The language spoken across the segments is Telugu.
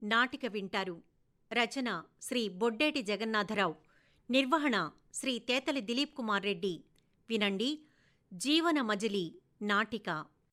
నాటిక వింటారు రచన శ్రీ బొడ్డేటి జగన్నాథరావు నిర్వహణ శ్రీ తేతలి దిలీప్ కుమార్ రెడ్డి వినండి జీవన మజిలీ నాటిక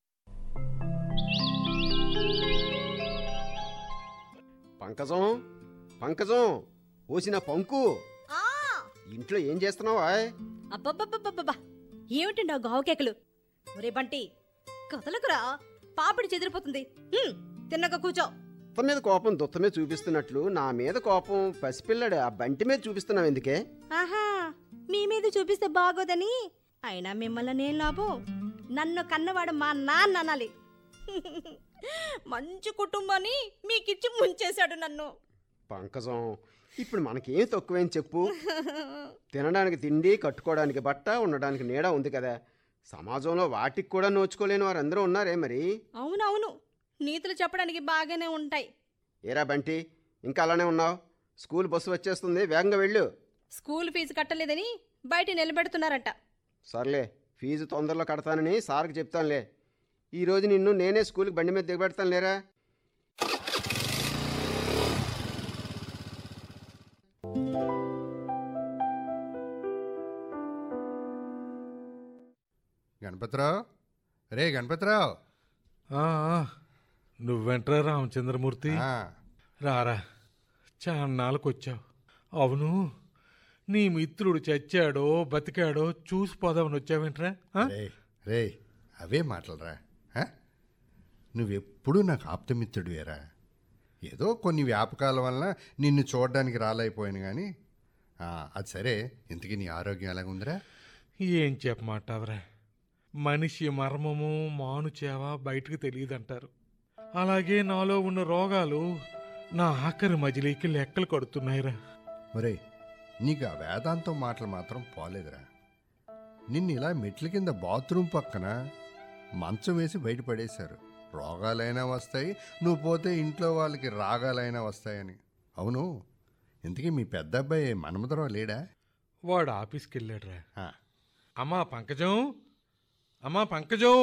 పంకజం పంకజం ఓసిన పంకు ఆ ఇంట్లో ఏం చేస్తున్నావా అబ్బబ్బబ్బబ్బబ్బా ఏమిటండి ఆ గావు కేకలు ఒరే బంటి కదలకురా పాపిడి చెదిరిపోతుంది హ్మ్, తిన్నక కూర్చో అత్త మీద కోపం దుత్తమే చూపిస్తున్నట్లు నా మీద కోపం పసిపిల్లడు ఆ బంటి మీద చూపిస్తున్నావు ఎందుకే ఆహా మీ మీద చూపిస్తే బాగోదని అయినా మిమ్మల్ని నేను లాభం నన్ను కన్నవాడు మా నాన్న అనాలి మంచి కుటుంబాన్ని మీకిచ్చి ముంచేశాడు నన్ను పంకజం ఇప్పుడు మనకేం తక్కువేం చెప్పు తినడానికి తిండి కట్టుకోవడానికి బట్ట ఉండడానికి నీడ ఉంది కదా సమాజంలో వాటికి కూడా నోచుకోలేని వారందరూ ఉన్నారే మరి అవునవును నీతులు చెప్పడానికి బాగానే ఉంటాయి ఏరా బంటి ఇంకా అలానే ఉన్నావు స్కూల్ బస్సు వచ్చేస్తుంది వేగంగా వెళ్ళు స్కూల్ ఫీజు కట్టలేదని బయట నిలబెడుతున్నారట సర్లే ఫీజు తొందరలో కడతానని సార్కి చెప్తానులే ఈరోజు నిన్ను నేనే స్కూల్కి బండి మీద దిగబెడతాను లేరా గణపతిరావు రే గణపతిరావు ఆ, ఆ, నువ్వెంట్రా రామచంద్రమూర్తి ఆ, రారా చాన్నాళ్ళకు వచ్చావు అవును నీ మిత్రుడు చచ్చాడో బతికాడో చూసి పోదామని వచ్చావేంట్రా ఆ? రే రే అవే మాటలరా ఆ? నువ్వెప్పుడూ నాకు ఆప్తమిత్రుడివేరా ఏదో కొన్ని వ్యాపకాల వలన నిన్ను చూడడానికి రాలేకపోయాను కానీ ఆ, అది సరే ఇంతకీ నీ ఆరోగ్యం ఎలాగుందిరా ఏం చెప్పమంటావురా మనిషి మర్మము మానుచేవ బయటకు తెలియదంటారు అలాగే నాలో ఉన్న రోగాలు నా ఆఖరి మజిలీకి లెక్కలు కడుతున్నాయిరా ఒరే నీకు ఆ వేదాంతం మాటలు మాత్రం పోలేదురా నిన్ను ఇలా మెట్ల కింద బాత్రూమ్ పక్కన మంచం వేసి బయటపడేశారు రోగాలైనా వస్తాయి నువ్వు పోతే ఇంట్లో వాళ్ళకి రాగాలైనా వస్తాయని అవును ఇంతకీ మీ పెద్ద అబ్బాయి మన్మధరావు లేడా వాడు ఆఫీస్కి వెళ్ళాడురా ఆ, అమ్మా పంకజం అమ్మా పంకజం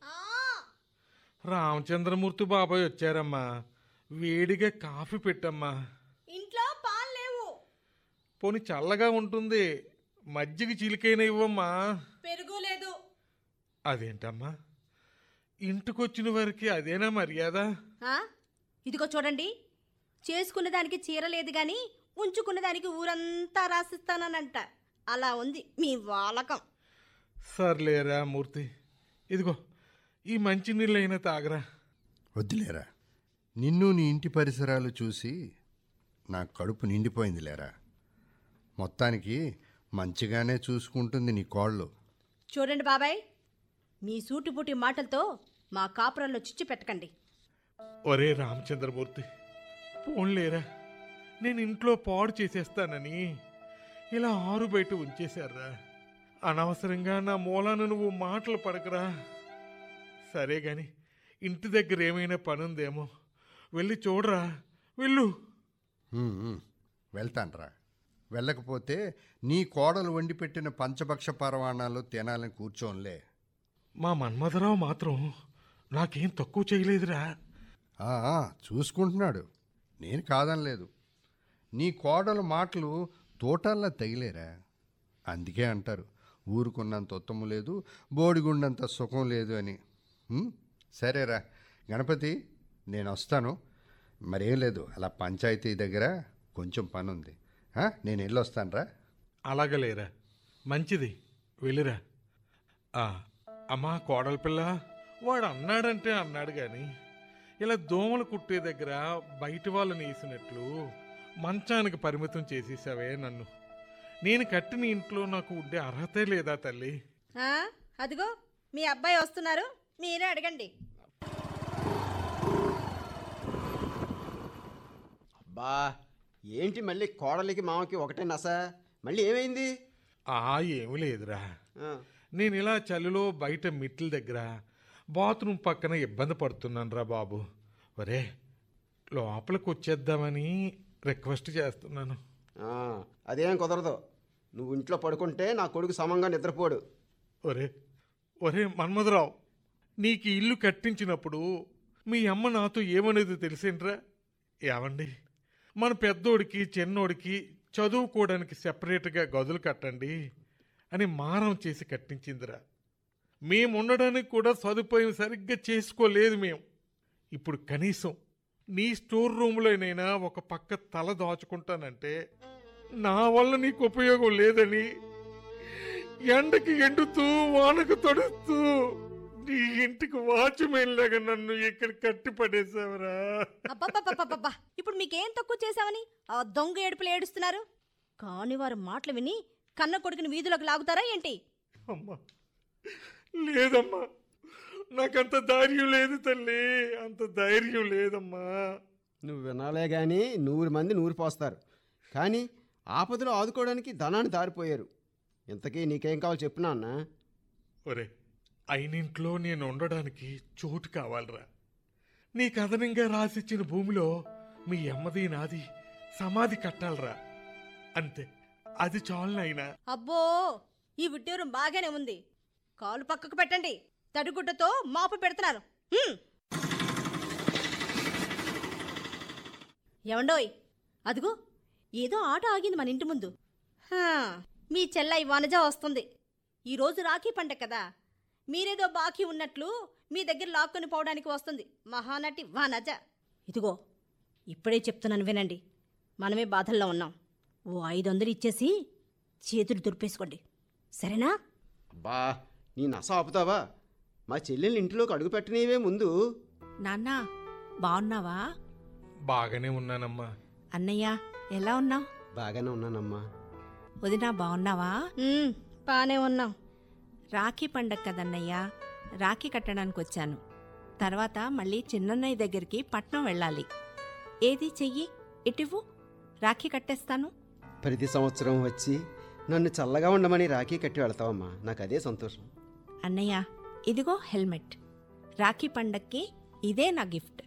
రామచంద్రమూర్తి బాబాయ్ వచ్చారమ్మా వేడిగా కాఫీ పెట్టమ్మా ఇంట్లో పాలు లేవు పోని చల్లగా ఉంటుంది మజ్జిగ చిలికైన ఇవ్వమ్మా పెరుగు లేదు అదేంటమ్మా ఇంటికొచ్చిన వారికి అదేనా మర్యాద ఆ? ఇదిగో చూడండి చేసుకున్న దానికి చీర లేదు గాని ఉంచుకున్న దానికి ఊరంతా రాసిస్తానంట అలా ఉంది మీ వాలకం సర్లేరా మూర్తి ఇదిగో ఈ మంచినీళ్ళైనా తాగరా వద్దులేరా నిన్ను నీ ఇంటి పరిసరాలు చూసి నా కడుపు నిండిపోయింది లేరా మొత్తానికి మంచిగానే చూసుకుంటుంది నీ కోళ్ళు చూడండి బాబాయ్ మీ సూటిపుటి మాటలతో మా కాపురంలో చిచ్చు పెట్టకండి ఒరే రామచంద్రమూర్తి పోన్లేరా నేను ఇంట్లో పాడు చేసేస్తానని ఇలా ఆరు బయట ఉంచేశారా అనవసరంగా నా మూలాన నువ్వు మాటలు పడకరా సరే గాని ఇంటి దగ్గర ఏమైనా పనుందేమో వెళ్ళి చూడరా వెళ్ళు ఉమ్, ఉమ్, వెళ్తాన్రా వెళ్ళకపోతే నీ కోడలు వండి పెట్టిన పంచభక్ష పరమాణాలు తినాలని కూర్చోన్లే మా మన్మధరావు మాత్రం నాకేం తక్కువ చేయలేదురా ఆ, ఆ, చూసుకుంటున్నాడు నేను కాదనలేదు నీ కోడలు మాటలు తోటల్లా తగిలేరా అందుకే అంటారు ఊరుకున్నంత ఉత్తమం లేదు బోడిగుండంత సుఖం లేదు అని ఉమ్, సరేరా గణపతి నేను వస్తాను మరేం లేదు అలా పంచాయతీ దగ్గర కొంచెం పని ఉంది ఆ, నేను వెళ్ళొస్తానురా అలాగలేరా మంచిది వెళ్ళిరా ఆ, అమ్మా కోడల పిల్ల వాడు అన్నాడంటే అన్నాడు గాని ఇలా దోమలు కుట్టే దగ్గర బయట వాళ్ళని వేసినట్లు మంచానికి పరిమితం చేసేసావే నన్ను నేను కట్టిన ఇంట్లో నాకు ఉండే అర్హతే లేదా తల్లి ఆ? అదిగో మీ అబ్బాయి వస్తున్నారు మీరే అడగండి అబ్బా ఏంటి మళ్ళీ కోడలికి మామకి ఒకటే నస మళ్ళీ ఏమైంది ఆ ఏమీ లేదురా ఆ, నేను ఇలా చలిలో బయట మిట్ల దగ్గర బాత్రూమ్ పక్కన ఇబ్బంది పడుతున్నాను రా బాబు ఒరే లోపలికి వచ్చేద్దామని రిక్వెస్ట్ చేస్తున్నాను ఆ, అదేం కుదరదు నువ్వు ఇంట్లో పడుకుంటే నా కొడుకు సమంగా నిద్రపోడు ఒరే ఒరే మన్మధరావు నీకు ఈ ఇల్లు కట్టించినప్పుడు మీ అమ్మ నాతో ఏమనేది తెలిసేంట్రా ఏమండి మన పెద్దోడికి చిన్నోడికి చదువుకోవడానికి సెపరేట్గా గదులు కట్టండి అని మారం చేసి కట్టించిందిరా మేము ఉండడానికి కూడా సదుపాయం సరిగ్గా చేసుకోలేదు మేము ఇప్పుడు కనీసం నీ స్టోర్ రూమ్లోనైనా ఒక పక్క తల దాచుకుంటానంటే నా వల్ల నీకు ఉపయోగం లేదని ఎండకి ఎండుతూ వానకు తడుస్తూ నీ ఇంటికి వాచ్మెన్ లాగా నన్ను ఇక్కడ కట్టి పడేసావరా అబ్బబ్బబ్బబ్బబ్బా ఇప్పుడు మీకేం తక్కువ చేశామని ఆ దొంగ ఏడుపులు ఏడుస్తున్నారు కాని వారు మాటలు విని కన్న కొడుకుని వీధులకు లాగుతారా ఏంటి అమ్మా లేదమ్మా నాకంత ధైర్యం లేదు తల్లి అంత ధైర్యం లేదమ్మా నువ్వు వినాలే కానీ నూరు మంది నూరు పోస్తారు కానీ ఆపదలో ఆదుకోవడానికి ధనాన్ని దారిపోయారు ఇంతకీ నీకేం కావాలో చెప్పునా అన్న ఒరే అయినింట్లో నేను ఉండడానికి చోటు కావాలరా నీకు అదనంగా రాసిచ్చిన భూమిలో మీ అమ్మది నాది సమాధి కట్టాలరా అంతే అది చాలు నాయనా అబ్బో ఈ విడ్డూరం బాగానే ఉంది కాలు పక్కకు పెట్టండి తడిగుడ్డతో మాపు పెడుతున్నారు హ్మ్. ఏమండోయ్ అదిగో ఏదో ఆట ఆగింది మన ఇంటి ముందు హా, మీ చెల్లై వనజ వస్తుంది ఈరోజు రాఖీ పండగ కదా మీరేదో బాకీ ఉన్నట్లు మీ దగ్గర లాక్కొని పోవడానికి వస్తుంది మహానటి వనజ ఇదిగో ఇప్పుడే చెప్తున్నాను వినండి మనమే బాధల్లో ఉన్నాం ఓ ఐదు వందలు ఇచ్చేసి చేతులు దుర్పేసుకోండి సరేనా అబ్బా నీ నస ఆపుతావా మా చెల్లెల్ని ఇంటిలోకి అడుగు పెట్టినవే ముందు నాన్న బాగున్నావా బాగానే ఉన్నానమ్మా అన్నయ్య ఎలా ఉన్నావు బాగానే ఉన్నానమ్మా వదినా బాగున్నావా ఉమ్, బానే ఉన్నాం రాఖీ పండగ కదన్నయ్య రాఖీ కట్టడానికి వచ్చాను తర్వాత మళ్ళీ చిన్నన్నయ్య దగ్గరికి పట్నం వెళ్ళాలి ఏది చెయ్యి ఇటివ్వు రాఖీ కట్టేస్తాను ప్రతి సంవత్సరం వచ్చి నన్ను చల్లగా ఉండమని రాఖీ కట్టి వెళ్తావమ్మా నాకు అదే సంతోషం అన్నయ్య ఇదిగో హెల్మెట్ రాఖీ పండక్కి ఇదే నా గిఫ్ట్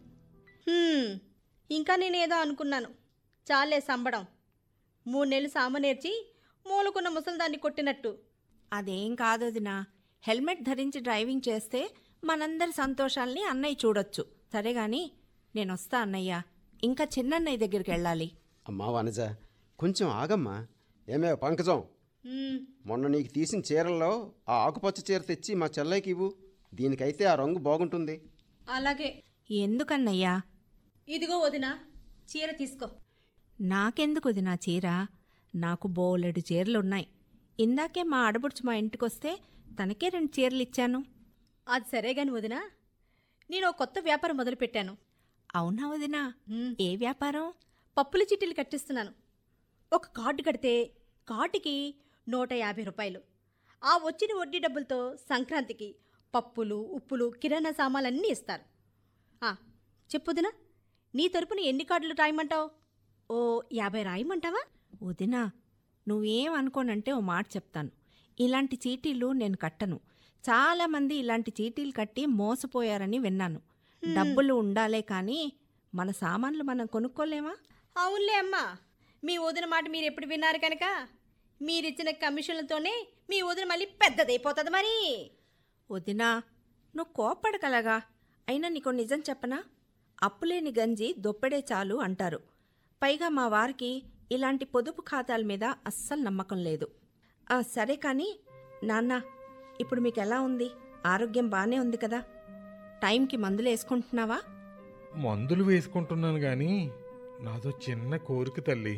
హ్మ్, ఇంకా నేనేదో అనుకున్నాను చాలే సంబడం మూడు నెలలు సామ నేర్చి మూలకున్న ముసలిదాన్ని కొట్టినట్టు అదేం కాదు వదినా హెల్మెట్ ధరించి డ్రైవింగ్ చేస్తే మనందరి సంతోషాల్ని అన్నయ్య చూడొచ్చు సరే గాని నేనొస్తా అన్నయ్య ఇంకా చిన్నన్నయ్య దగ్గరికి వెళ్ళాలి అమ్మా వనజ కొంచెం ఆగమ్మా ఏమే పంకజం హ్మ్, మొన్న నీకు తీసిన చీరల్లో ఆ ఆకుపచ్చ చీర తెచ్చి మా చెల్లైకి ఇవ్వు దీనికైతే ఆ రంగు బాగుంటుంది అలాగే ఎందుకన్నయ్యా ఇదిగో వదిన చీర తీసుకో నాకెందుకు వదినా చీర నాకు బోలెడు చీరలున్నాయి ఇందాకే మా ఆడబుడ్చు మా ఇంటికొస్తే తనకే రెండు చీరలు ఇచ్చాను అది సరే గాని వదిన నేను ఓ కొత్త వ్యాపారం మొదలుపెట్టాను అవునా వదినా హ్మ్, ఏ వ్యాపారం పప్పుల చిట్టీలు కట్టిస్తున్నాను ఒక కార్డు కడితే కార్డుకి నూట యాభై రూపాయలు ఆ వచ్చిన వడ్డీ డబ్బులతో సంక్రాంతికి పప్పులు ఉప్పులు కిరాణా సామాన్లన్నీ ఇస్తారు ఆ, చెప్పుదినా నీ తరపున ఎన్ని కార్డులు రాయమంటావు ఓ యాభై రాయమంటావా వదినా నువ్వేం అనుకోనంటే ఓ మాట చెప్తాను ఇలాంటి చీటీలు నేను కట్టను చాలామంది ఇలాంటి చీటీలు కట్టి మోసపోయారని విన్నాను డబ్బులు ఉండాలే కానీ మన సామాన్లు మనం కొనుక్కోలేమా అవునులే అమ్మా మీ వదిన మాట మీరు ఎప్పుడు విన్నారు కనుక మీరిచ్చిన కమిషన్లతోనే మీ వదిన మళ్ళీ పెద్దదైపోతుంది మరి వదినా నువ్వు కోప్పడకలగా అయినా నీకు నిజం చెప్పనా అప్పులేని గంజి దొప్పెడే చాలు అంటారు పైగా మా వారికి ఇలాంటి పొదుపు ఖాతాల మీద అస్సలు నమ్మకం లేదు ఆ, సరే కానీ నాన్న ఇప్పుడు మీకు ఎలా ఉంది ఆరోగ్యం బాగానే ఉంది కదా టైంకి మందులు వేసుకుంటున్నావా మందులు వేసుకుంటున్నాను కానీ నాదో చిన్న కోరిక తల్లి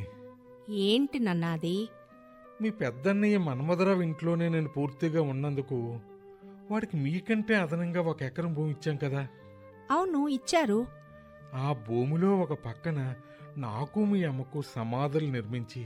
ఏంటి నాన్న అది మీ పెద్దన్నయ్య మన్మధరావు ఇంట్లోనే నేను పూర్తిగా ఉన్నందుకు వాడికి మీకంటే అదనంగా ఒక ఎకరం భూమి ఇచ్చాం కదా అవును ఇచ్చారు ఆ భూమిలో ఒక పక్కన నాకు మీ అమ్మకు సమాధులు నిర్మించి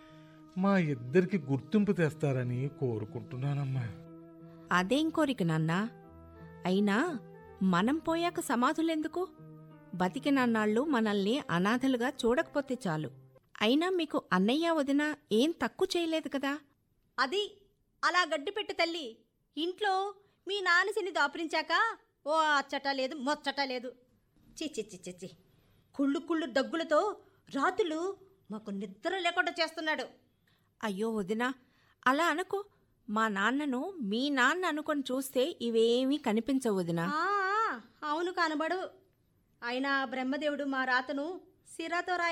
మా ఇద్దరికి గుర్తింపు తెస్తారని కోరుకుంటున్నానమ్మా అదేం కోరిక నాన్న అయినా మనం పోయాక సమాధులెందుకు బతికినన్నాళ్ళు మనల్ని అనాథలుగా చూడకపోతే చాలు అయినా మీకు అన్నయ్య వదిన ఏం తక్కువ చేయలేదు కదా అది అలా గడ్డి పెట్టు తల్లి ఇంట్లో మీ నాన్న శని దాపురించాక ఓ అచ్చట లేదు మొచ్చట లేదు చి చి చి చి చి కుళ్ళు కుళ్ళు దగ్గులతో రాత్రులు మాకు నిద్ర లేకుండా చేస్తున్నాడు అయ్యో వదిన అలా అనుకో మా నాన్నను మీ నాన్న అనుకొని చూస్తే ఇవేమీ కనిపించవు వదినా ఆ, అవును కనబడు అయినా బ్రహ్మదేవుడు మా రాతను సిరాతో